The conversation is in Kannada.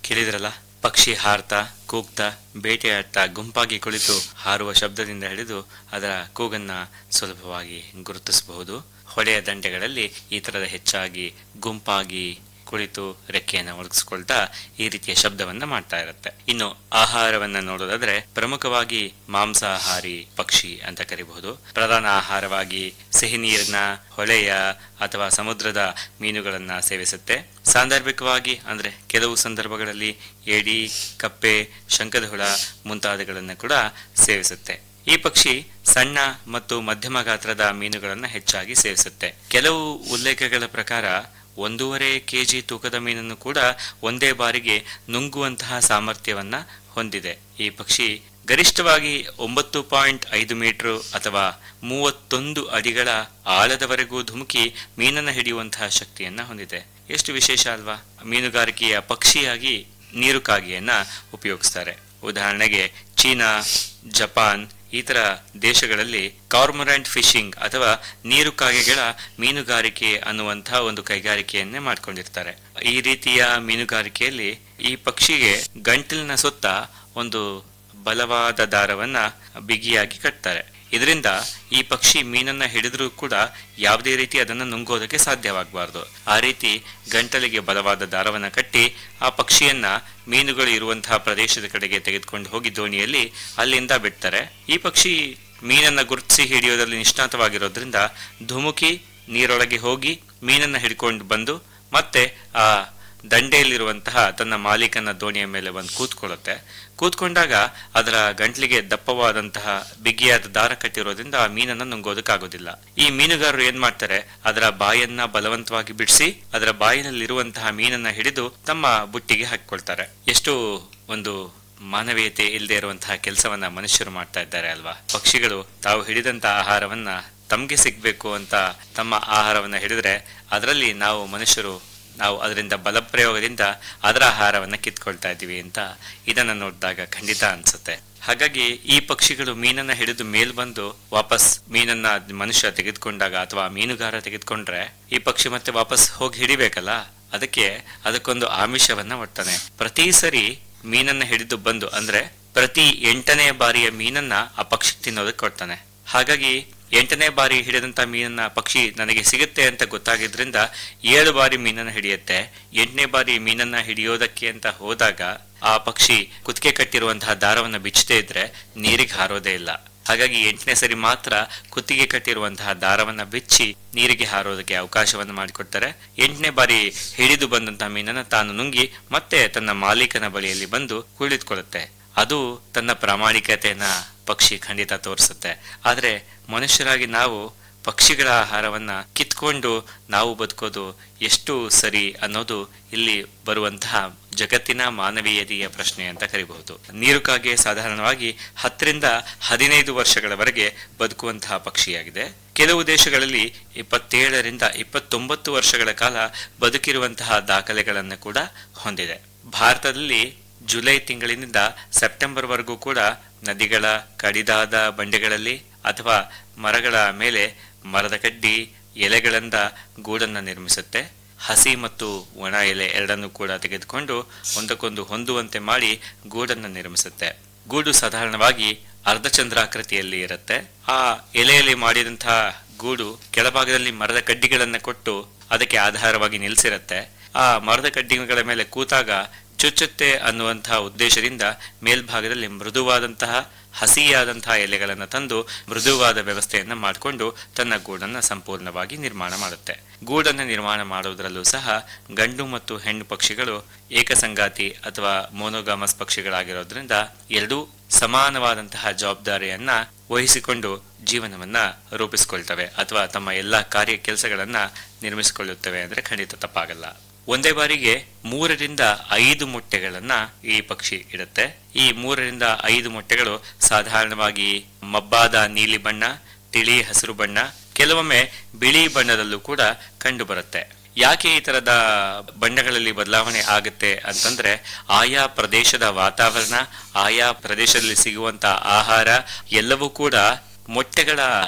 ಕೇಳಿದ್ರಲ್ಲ ಪಕ್ಷಿ ಹಾರ್ತಾ ಕೂಗ್ತಾ ಬೇಟೆಯಾಡ್ತಾ ಗುಂಪಾಗಿ ಕುಳಿತು ಹಾರುವ ಶಬ್ದದಿಂದ ಹಿಡಿದು ಅದರ ಕೂಗನ್ನ ಸುಲಭವಾಗಿ ಗುರುತಿಸಬಹುದು ಹೊಳೆಯ ದಂಡೆಗಳಲ್ಲಿ ಈ ತರದ ಹೆಚ್ಚಾಗಿ ಗುಂಪಾಗಿ ಕುಳಿತು ರೆಕ್ಕೆಯನ್ನು ಒಳಗಿಸ್ಕೊಳ್ತಾ ಈ ರೀತಿಯ ಶಬ್ದವನ್ನ ಮಾಡ್ತಾ ಇರುತ್ತೆ ಇನ್ನು ಆಹಾರವನ್ನ ನೋಡೋದಾದ್ರೆ ಪ್ರಮುಖವಾಗಿ ಮಾಂಸಾಹಾರಿ ಪಕ್ಷಿ ಅಂತ ಕರಿಬಹುದು ಪ್ರಧಾನ ಆಹಾರವಾಗಿ ಸಿಹಿ ನೀರಿನ ಹೊಳೆಯ ಅಥವಾ ಸಮುದ್ರದ ಮೀನುಗಳನ್ನ ಸೇವಿಸುತ್ತೆ ಸಾಂದರ್ಭಿಕವಾಗಿ ಅಂದ್ರೆ ಕೆಲವು ಸಂದರ್ಭಗಳಲ್ಲಿ ಏಡಿ ಕಪ್ಪೆ ಶಂಕದಹುಳ ಮುಂತಾದವುಗಳನ್ನು ಕೂಡ ಸೇವಿಸುತ್ತೆ ಈ ಪಕ್ಷಿ ಸಣ್ಣ ಮತ್ತು ಮಧ್ಯಮ ಗಾತ್ರದ ಮೀನುಗಳನ್ನು ಹೆಚ್ಚಾಗಿ ಸೇವಿಸುತ್ತೆ ಕೆಲವು ಉಲ್ಲೇಖಗಳ ಪ್ರಕಾರ ಒಂದೂವರೆ ಕೆಜಿ ತೂಕದ ಮೀನನ್ನು ಕೂಡ ಒಂದೇ ಬಾರಿಗೆ ನುಂಗುವಂತಹ ಸಾಮರ್ಥ್ಯವನ್ನ ಹೊಂದಿದೆ ಈ ಪಕ್ಷಿ ಗರಿಷ್ಠವಾಗಿ ಒಂಬತ್ತು ಪಾಯಿಂಟ್ ಐದು ಮೀಟರ್ ಅಥವಾ ಮೂವತ್ತೊಂದು ಅಡಿಗಳ ಆಳದವರೆಗೂ ಧುಮುಕಿ ಮೀನನ್ನ ಹಿಡಿಯುವಂತಹ ಶಕ್ತಿಯನ್ನ ಹೊಂದಿದೆ ಎಷ್ಟು ವಿಶೇಷ ಅಲ್ವಾ ಮೀನುಗಾರಿಕೆಯ ಪಕ್ಷಿಯಾಗಿ ನೀರುಕಾಗೆಯನ್ನ ಉಪಯೋಗಿಸ್ತಾರೆ ಉದಾಹರಣೆಗೆ ಚೀನಾ ಜಪಾನ್ ಈ ತರ ದೇಶಗಳಲ್ಲಿ ಕಾರ್ಮೊರೆಂಟ್ ಫಿಶಿಂಗ್ ಅಥವಾ ನೀರು ಕಾಗೆಗಳ ಮೀನುಗಾರಿಕೆ ಅನ್ನುವಂತಹ ಒಂದು ಕೈಗಾರಿಕೆಯನ್ನೇ ಮಾಡ್ಕೊಂಡಿರ್ತಾರೆ ಈ ರೀತಿಯ ಮೀನುಗಾರಿಕೆಯಲ್ಲಿ ಈ ಪಕ್ಷಿಗೆ ಗಂಟಲಿನ ಸುತ್ತ ಒಂದು ಬಲವಾದ ದಾರವನ್ನ ಬಿಗಿಯಾಗಿ ಕಟ್ತಾರೆ ಇದರಿಂದ ಈ ಪಕ್ಷಿ ಮೀನನ್ನ ಹಿಡಿದ್ರೂ ಕೂಡ ಯಾವುದೇ ರೀತಿ ಅದನ್ನ ನುಂಗೋದಕ್ಕೆ ಸಾಧ್ಯವಾಗಬಾರ್ದು ಆ ರೀತಿ ಗಂಟಲಿಗೆ ಬಲವಾದ ದಾರವನ್ನ ಕಟ್ಟಿ ಆ ಪಕ್ಷಿಯನ್ನ ಮೀನುಗಳು ಇರುವಂತಹ ಪ್ರದೇಶದ ಕಡೆಗೆ ತೆಗೆದುಕೊಂಡು ಹೋಗಿ ದೋಣಿಯಲ್ಲಿ ಅಲ್ಲಿಂದ ಬಿಡ್ತಾರೆ ಈ ಪಕ್ಷಿ ಮೀನನ್ನ ಗುರುತಿಸಿ ಹಿಡಿಯೋದ್ರಲ್ಲಿ ನಿಷ್ಣಾತವಾಗಿರೋದ್ರಿಂದ ಧುಮುಕಿ ನೀರೊಳಗೆ ಹೋಗಿ ಮೀನನ್ನ ಹಿಡ್ಕೊಂಡು ಬಂದು ಮತ್ತೆ ಆ ದಂಡೆಯಲ್ಲಿರುವಂತಹ ತನ್ನ ಮಾಲೀಕನ ದೋಣಿಯ ಮೇಲೆ ಬಂದು ಕೂತ್ಕೊಳ್ಳುತ್ತೆ ಕೂತ್ಕೊಂಡಾಗ ಅದರ ಗಂಟ್ಲಿಗೆ ದಪ್ಪವಾದಂತಹ ಬಿಗಿಯಾದ ದಾರ ಕಟ್ಟಿರೋದ್ರಿಂದ ಆ ಮೀನನ್ನ ನುಂಗೋದಕ್ಕಾಗೋದಿಲ್ಲ ಈ ಮೀನುಗಾರರು ಏನ್ ಮಾಡ್ತಾರೆ ಅದರ ಬಾಯನ್ನ ಬಲವಂತವಾಗಿ ಬಿಡಿಸಿ ಅದರ ಬಾಯಿನಲ್ಲಿರುವಂತಹ ಮೀನನ್ನ ಹಿಡಿದು ತಮ್ಮ ಬುಟ್ಟಿಗೆ ಹಾಕಿಕೊಳ್ತಾರೆ ಎಷ್ಟು ಒಂದು ಮಾನವೀಯತೆ ಇಲ್ಲದೆ ಇರುವಂತಹ ಕೆಲಸವನ್ನ ಮನುಷ್ಯರು ಮಾಡ್ತಾ ಇದ್ದಾರೆ ಅಲ್ವಾ ಪಕ್ಷಿಗಳು ತಾವು ಹಿಡಿದಂತ ಆಹಾರವನ್ನ ತಮ್ಗೆ ಸಿಗ್ಬೇಕು ಅಂತ ತಮ್ಮ ಆಹಾರವನ್ನ ಹಿಡಿದ್ರೆ ಅದರಲ್ಲಿ ನಾವು ಮನುಷ್ಯರು ನಾವು ಅದರಿಂದ ಬಲಪ್ರಯೋಗದಿಂದ ಅದರ ಆಹಾರವನ್ನ ಕಿತ್ಕೊಳ್ತಾ ಇದ್ದೀವಿ ಅಂತ ಇದನ್ನ ನೋಡಿದಾಗ ಖಂಡಿತ ಅನ್ಸುತ್ತೆ ಹಾಗಾಗಿ ಈ ಪಕ್ಷಿಗಳು ಮೀನನ್ನ ಹಿಡಿದು ಮೇಲ್ ಬಂದು ವಾಪಸ್ ಮೀನನ್ನ ಮನುಷ್ಯ ತೆಗೆದುಕೊಂಡಾಗ ಅಥವಾ ಮೀನುಗಾರ ತೆಗೆದುಕೊಂಡ್ರೆ ಈ ಪಕ್ಷಿ ಮತ್ತೆ ವಾಪಸ್ ಹೋಗಿ ಹಿಡಿಬೇಕಲ್ಲ ಅದಕ್ಕೆ ಅದಕ್ಕೊಂದು ಆಮಿಷವನ್ನ ಒಡ್ತಾನೆ ಪ್ರತಿ ಸರಿ ಮೀನನ್ನ ಹಿಡಿದು ಬಂದು ಅಂದ್ರೆ ಪ್ರತಿ ಎಂಟನೇ ಬಾರಿಯ ಮೀನನ್ನ ಆ ಪಕ್ಷಿ ತಿನ್ನೋದಕ್ಕೆ ಕೊಡ್ತಾನೆ ಹಾಗಾಗಿ ಎಂಟನೇ ಬಾರಿ ಹಿಡಿದಂತ ಮೀನನ್ನ ಪಕ್ಷಿ ನನಗೆ ಸಿಗುತ್ತೆ ಅಂತ ಗೊತ್ತಾಗಿದ್ರಿಂದ ಏಳು ಬಾರಿ ಮೀನನ್ನ ಹಿಡಿಯುತ್ತೆ ಎಂಟನೇ ಬಾರಿ ಮೀನನ್ನ ಹಿಡಿಯೋದಕ್ಕೆ ಅಂತ ಹೋದಾಗ ಆ ಪಕ್ಷಿ ಕುತ್ತಿಗೆ ಕಟ್ಟಿರುವಂತಹ ದಾರವನ್ನ ಬಿಚ್ಚದೇ ಇದ್ರೆ ನೀರಿಗೆ ಹಾರೋದೇ ಇಲ್ಲ ಹಾಗಾಗಿ ಎಂಟನೇ ಸರಿ ಮಾತ್ರ ಕುತ್ತಿಗೆ ಕಟ್ಟಿರುವಂತಹ ದಾರವನ್ನ ಬಿಚ್ಚಿ ನೀರಿಗೆ ಹಾರೋದಕ್ಕೆ ಅವಕಾಶವನ್ನು ಮಾಡಿಕೊಡ್ತಾರೆ ಎಂಟನೇ ಬಾರಿ ಹಿಡಿದು ಬಂದಂತಹ ಮೀನನ್ನ ತಾನು ನುಂಗಿ ಮತ್ತೆ ತನ್ನ ಮಾಲೀಕನ ಬಳಿಯಲ್ಲಿ ಬಂದು ಕುಳಿತುಕೊಳ್ಳುತ್ತೆ ಅದು ತನ್ನ ಪ್ರಾಮಾಣಿಕತೆಯನ್ನ ಪಕ್ಷಿ ಖಂಡಿತ ತೋರಿಸುತ್ತೆ ಆದ್ರೆ ಮನುಷ್ಯರಾಗಿ ನಾವು ಪಕ್ಷಿಗಳ ಆಹಾರವನ್ನ ಕಿತ್ಕೊಂಡು ನಾವು ಬದುಕೋದು ಎಷ್ಟು ಸರಿ ಅನ್ನೋದು ಇಲ್ಲಿ ಬರುವಂತಹ ಜಗತ್ತಿನ ಮಾನವೀಯತೆಯ ಪ್ರಶ್ನೆ ಅಂತ ಕರಿಬಹುದು ನೀರುಕಾಗೆ ಸಾಧಾರಣವಾಗಿ ಹತ್ತರಿಂದ ಹದಿನೈದು ವರ್ಷಗಳವರೆಗೆ ಬದುಕುವಂತಹ ಪಕ್ಷಿಯಾಗಿದೆ ಕೆಲವು ದೇಶಗಳಲ್ಲಿ ಇಪ್ಪತ್ತೇಳರಿಂದ ಇಪ್ಪತ್ತೊಂಬತ್ತು ವರ್ಷಗಳ ಕಾಲ ಬದುಕಿರುವಂತಹ ದಾಖಲೆಗಳನ್ನು ಕೂಡ ಹೊಂದಿದೆ ಭಾರತದಲ್ಲಿ ಜುಲೈ ತಿಂಗಳಿನಿಂದ ಸೆಪ್ಟೆಂಬರ್ ವರೆಗೂ ಕೂಡ ನದಿಗಳ ಕಡಿದಾದ ಬಂಡೆಗಳಲ್ಲಿ ಅಥವಾ ಮರಗಳ ಮೇಲೆ ಮರದ ಕಡ್ಡಿ ಎಲೆಗಳಿಂದ ಗೂಡನ್ನ ನಿರ್ಮಿಸುತ್ತೆ ಹಸಿ ಮತ್ತು ಒಣ ಎಲೆ ಎರಡನ್ನು ಕೂಡ ತೆಗೆದುಕೊಂಡು ಒಂದಕ್ಕೊಂದು ಹೊಂದುವಂತೆ ಮಾಡಿ ಗೂಡನ್ನು ನಿರ್ಮಿಸುತ್ತೆ ಗೂಡು ಸಾಧಾರಣವಾಗಿ ಅರ್ಧಚಂದ್ರಾಕೃತಿಯಲ್ಲಿ ಇರುತ್ತೆ ಆ ಎಲೆಯಲ್ಲಿ ಮಾಡಿದಂತಹ ಗೂಡು ಕೆಳಭಾಗದಲ್ಲಿ ಮರದ ಕಡ್ಡಿಗಳನ್ನ ಕೊಟ್ಟು ಅದಕ್ಕೆ ಆಧಾರವಾಗಿ ನಿಲ್ಲಿಸಿರುತ್ತೆ ಆ ಮರದ ಕಡ್ಡಿಗಳ ಮೇಲೆ ಕೂತಾಗ ಚುಚ್ಚುತ್ತೆ ಅನ್ನುವಂತಹ ಉದ್ದೇಶದಿಂದ ಮೇಲ್ಭಾಗದಲ್ಲಿ ಮೃದುವಾದಂತಹ ಹಸಿಯಾದಂತಹ ಎಲೆಗಳನ್ನು ತಂದು ಮೃದುವಾದ ವ್ಯವಸ್ಥೆಯನ್ನ ಮಾಡಿಕೊಂಡು ತನ್ನ ಗೂಡನ್ನ ಸಂಪೂರ್ಣವಾಗಿ ನಿರ್ಮಾಣ ಮಾಡುತ್ತೆ ಗೂಡನ್ನ ನಿರ್ಮಾಣ ಮಾಡುವುದರಲ್ಲೂ ಸಹ ಗಂಡು ಮತ್ತು ಹೆಣ್ಣು ಪಕ್ಷಿಗಳು ಏಕಸಂಗಾತಿ ಅಥವಾ ಮೋನೋಗಾಮಸ್ ಪಕ್ಷಿಗಳಾಗಿರೋದ್ರಿಂದ ಎರಡೂ ಸಮಾನವಾದಂತಹ ಜವಾಬ್ದಾರಿಯನ್ನ ವಹಿಸಿಕೊಂಡು ಜೀವನವನ್ನ ರೂಪಿಸಿಕೊಳ್ತವೆ ಅಥವಾ ತಮ್ಮ ಎಲ್ಲಾ ಕಾರ್ಯ ಕೆಲಸಗಳನ್ನ ನಿರ್ಮಿಸಿಕೊಳ್ಳುತ್ತವೆ ಅಂದ್ರೆ ಖಂಡಿತ ತಪ್ಪಾಗಲ್ಲ ಒಂದೇ ಬಾರಿಗೆ ಮೂರರಿಂದ ಐದು ಮೊಟ್ಟೆಗಳನ್ನ ಈ ಪಕ್ಷಿ ಇಡುತ್ತೆ ಈ ಮೂರರಿಂದ ಐದು ಮೊಟ್ಟೆಗಳು ಸಾಧಾರಣವಾಗಿ ಮಬ್ಬಾದ ನೀಲಿ ಬಣ್ಣ ತಿಳಿ ಹಸಿರು ಬಣ್ಣ ಕೆಲವೊಮ್ಮೆ ಬಿಳಿ ಬಣ್ಣದಲ್ಲೂ ಕೂಡ ಕಂಡು ಬರುತ್ತೆ ಯಾಕೆ ಈ ತರದ ಬಣ್ಣಗಳಲ್ಲಿ ಬದಲಾವಣೆ ಆಗುತ್ತೆ ಅಂತಂದ್ರೆ ಆಯಾ ಪ್ರದೇಶದ ವಾತಾವರಣ ಆಯಾ ಪ್ರದೇಶದಲ್ಲಿ ಸಿಗುವಂತ ಆಹಾರ ಎಲ್ಲವೂ ಕೂಡ ಮೊಟ್ಟೆಗಳ